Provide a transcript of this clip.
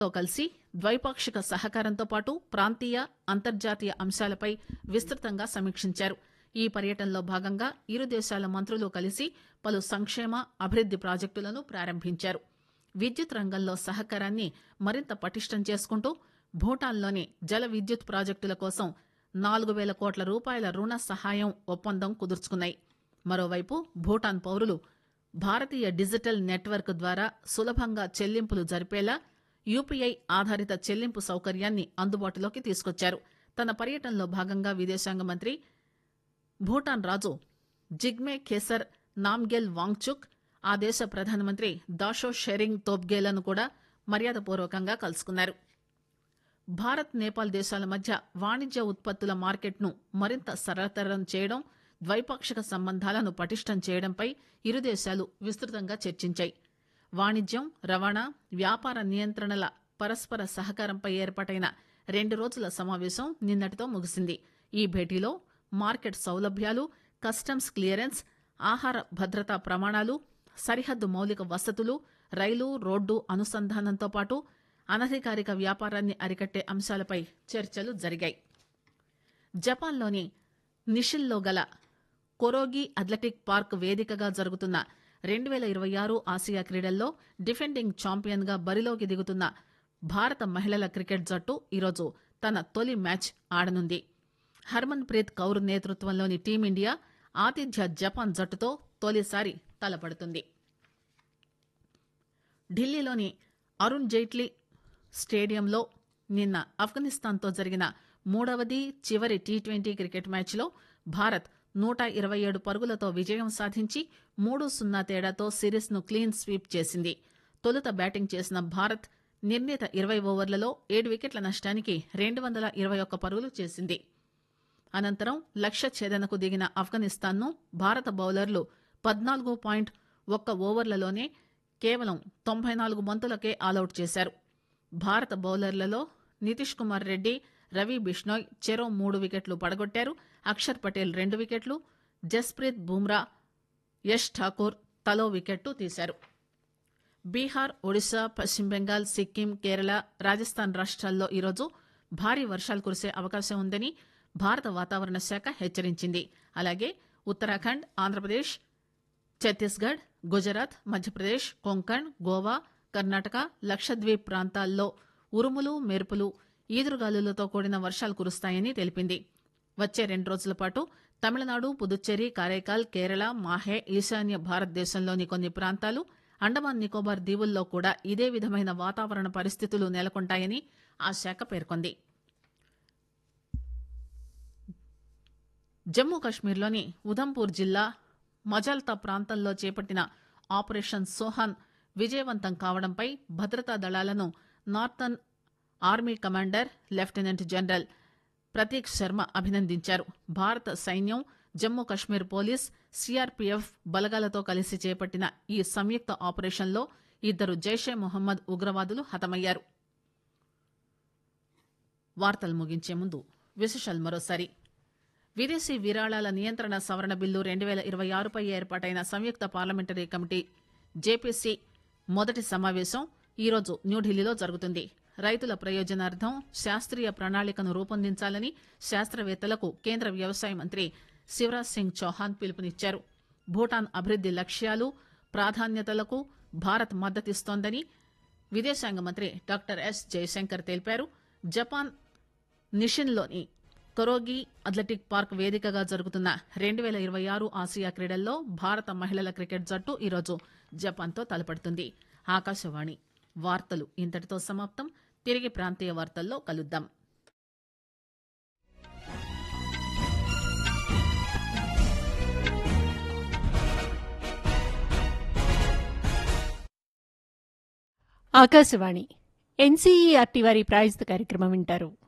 తో కలిసి ద్వైపాక్షిక సహకారంతో పాటు ప్రాంతీయ అంతర్జాతీయ అంశాలపై విస్తృతంగా సమీక్షించారు ఈ పర్యటనలో భాగంగా ఇరు దేశాల మంత్రులు కలిసి పలు సంక్షేమ అభివృద్ది ప్రాజెక్టులను ప్రారంభించారు విద్యుత్ రంగంలో సహకారాన్ని మరింత పటిష్టం చేసుకుంటూ భూటాన్లోని జల విద్యుత్ ప్రాజెక్టుల కోసం నాలుగు వేల కోట్ల రూపాయల రుణ సహాయం ఒప్పందం కుదుర్చుకున్నాయి మరోవైపు భూటాన్ పౌరులు భారతీయ డిజిటల్ నెట్వర్క్ ద్వారా సులభంగా చెల్లింపులు జరిపేలా యూపీఐ ఆధారిత చెల్లింపు సౌకర్యాన్ని అందుబాటులోకి తీసుకొచ్చారు తన పర్యటనలో భాగంగా విదేశాంగ మంత్రి భూటాన్ రాజు జిగ్మే ఖేసర్ నామ్గెల్ వాంగ్చుక్ ఆ దేశ ప్రధానమంత్రి దాషో షెరింగ్ తోబ్గేలను కూడా మర్యాదపూర్వకంగా కలుసుకున్నారు భారత్ నేపాల్ దేశాల మధ్య వాణిజ్య ఉత్పత్తుల మార్కెట్ను మరింత సరళతరం చేయడం ద్వైపాక్షిక సంబంధాలను పటిష్టం చేయడంపై ఇరు దేశాలు విస్తృతంగా చర్చించాయి వాణిజ్యం రవాణా వ్యాపార నియంత్రణల పరస్పర సహకారంపై ఏర్పాటైన రెండు రోజుల సమావేశం నిన్నటితో ముగిసింది ఈ భేటీలో మార్కెట్ సౌలభ్యాలు కస్టమ్స్ క్లియరెన్స్ ఆహార భద్రతా ప్రమాణాలు సరిహద్దు మౌలిక వసతులు రైలు రోడ్డు అనుసంధానంతో పాటు అనధికారిక వ్యాపారాన్ని అరికట్టే అంశాలపై చర్చలు జరిగాయి జపాన్లోని నిషిల్లో గల కొరోగి అథ్లెటిక్ పార్క్ వేదికగా జరుగుతున్న రెండు వేల ఇరవై ఆరు ఆసియా క్రీడల్లో డిఫెండింగ్ ఛాంపియన్ గా బరిలోకి దిగుతున్న భారత మహిళల క్రికెట్ జట్టు ఈరోజు తన తొలి మ్యాచ్ ఆడనుంది హర్మన్ ప్రీత్ కౌర్ నేతృత్వంలోని టీమిండియా ఆతిథ్య జపాన్ జట్టుతో తొలిసారి తలపడుతుంది ఢిల్లీలోని అరుణ్ జైట్లీ స్టేడియంలో నిన్న ఆఫ్ఘనిస్తాన్తో జరిగిన మూడవది చివరి టీ ట్వంటీ క్రికెట్ మ్యాచ్లో భారత్ నూట ఇరవై ఏడు పరుగులతో విజయం సాధించి మూడు సున్నా తేడాతో సిరీస్ను క్లీన్ స్వీప్ చేసింది తొలుత బ్యాటింగ్ చేసిన భారత్ నిర్ణీత ఇరవై ఓవర్లలో ఏడు వికెట్ల నష్టానికి రెండు వందల ఇరవై ఒక్క పరుగులు చేసింది అనంతరం లక్ష్య ఛేదనకు దిగిన ఆఫ్ఘనిస్తాన్ను భారత బౌలర్లు పద్నాలుగు పాయింట్ ఒక్క ఓవర్లలోనే కేవలం తొంభై నాలుగు బంతులకే ఆలౌట్ చేశారు భారత బౌలర్లలో నితీష్ కుమార్ రెడ్డి రవి బిష్నోయ్ చెరో మూడు వికెట్లు పడగొట్టారు అక్షర్ పటేల్ రెండు వికెట్లు జస్ప్రీత్ బుమ్రా యష్ ఠాకూర్ తలో వికెట్టు తీశారు బీహార్ ఒడిశా పశ్చిమ బెంగాల్ సిక్కిం కేరళ రాజస్థాన్ రాష్ట్రాల్లో ఈరోజు భారీ వర్షాలు కురిసే అవకాశం ఉందని భారత వాతావరణ శాఖ హెచ్చరించింది అలాగే ఉత్తరాఖండ్ ఆంధ్రప్రదేశ్ ఛత్తీస్గఢ్ గుజరాత్ మధ్యప్రదేశ్ కొంకణ్ గోవా కర్ణాటక లక్షద్వీప్ ప్రాంతాల్లో ఉరుములు మెరుపులు ఈదురుగాలులతో కూడిన వర్షాలు కురుస్తాయని తెలిపింది వచ్చే రెండు రోజుల పాటు తమిళనాడు పుదుచ్చేరి కారైకాల్ కేరళ మాహే ఈశాన్య భారతదేశంలోని కొన్ని ప్రాంతాలు అండమాన్ నికోబార్ దీవుల్లో కూడా ఇదే విధమైన వాతావరణ పరిస్థితులు నెలకొంటాయని ఆ శాఖ పేర్కొంది జమ్మూ కశ్మీర్లోని ఉధంపూర్ జిల్లా మజల్తా ప్రాంతంలో చేపట్టిన ఆపరేషన్ సోహాన్ విజయవంతం కావడంపై భద్రతా దళాలను northern army commander lieutenant general Prateek Sharma అభినందించారు భారత సైన్యం జమ్మూ కశ్మీర్ పోలీస్ సిఆర్పీఎఫ్ బలగాలతో కలిసి చేపట్టిన ఈ సంయుక్త ఆపరేషన్లో ఇద్దరు జైషే మొహమ్మద్ ఉగ్రవాదులు హతమయ్యారు వార్తలు ముగించే ముందు విశేషాలు మరోసారి విదేశీ విరాళాల నియంత్రణ సవరణ బిల్లు రెండు వేల ఇరవై ఆరుపై ఏర్పాటైన సంయుక్త పార్లమెంటరీ కమిటీ జేపీసీ మొదటి సమావేశం ఈరోజు న్యూఢిల్లీలో జరుగుతుంది రైతుల ప్రయోజనార్థం శాస్త్రీయ ప్రణాళికను రూపొందించాలని శాస్త్రవేత్తలకు కేంద్ర వ్యవసాయ మంత్రి శివరాజ్ సింగ్ చౌహాన్ పిలుపునిచ్చారు భూటాన్ అభివృద్ది లక్ష్యాలు ప్రాధాన్యతలకు భారత్ మద్దతిస్తోందని విదేశాంగ మంత్రి డాక్టర్ ఎస్ జయశంకర్ తెలిపారు జపాన్ నిషిన్లోని కొరోగి అథ్లెటిక్ పార్క్ వేదికగా జరుగుతున్న రెండు వేల ఇరవై ఆరు ఆసియా క్రీడల్లో భారత మహిళల క్రికెట్ జట్టు ఈరోజు జపాన్తో తలపడుతుంది ఆకాశవాణి వార్తలు ఇంతటితో సమాప్తం తిరిగి ప్రాంతీయ వార్తల్లో కలుద్దాం ఆకాశవాణి ఎన్సీఈఆర్టీ వారి ప్రాయోజిత కార్యక్రమం వింటారు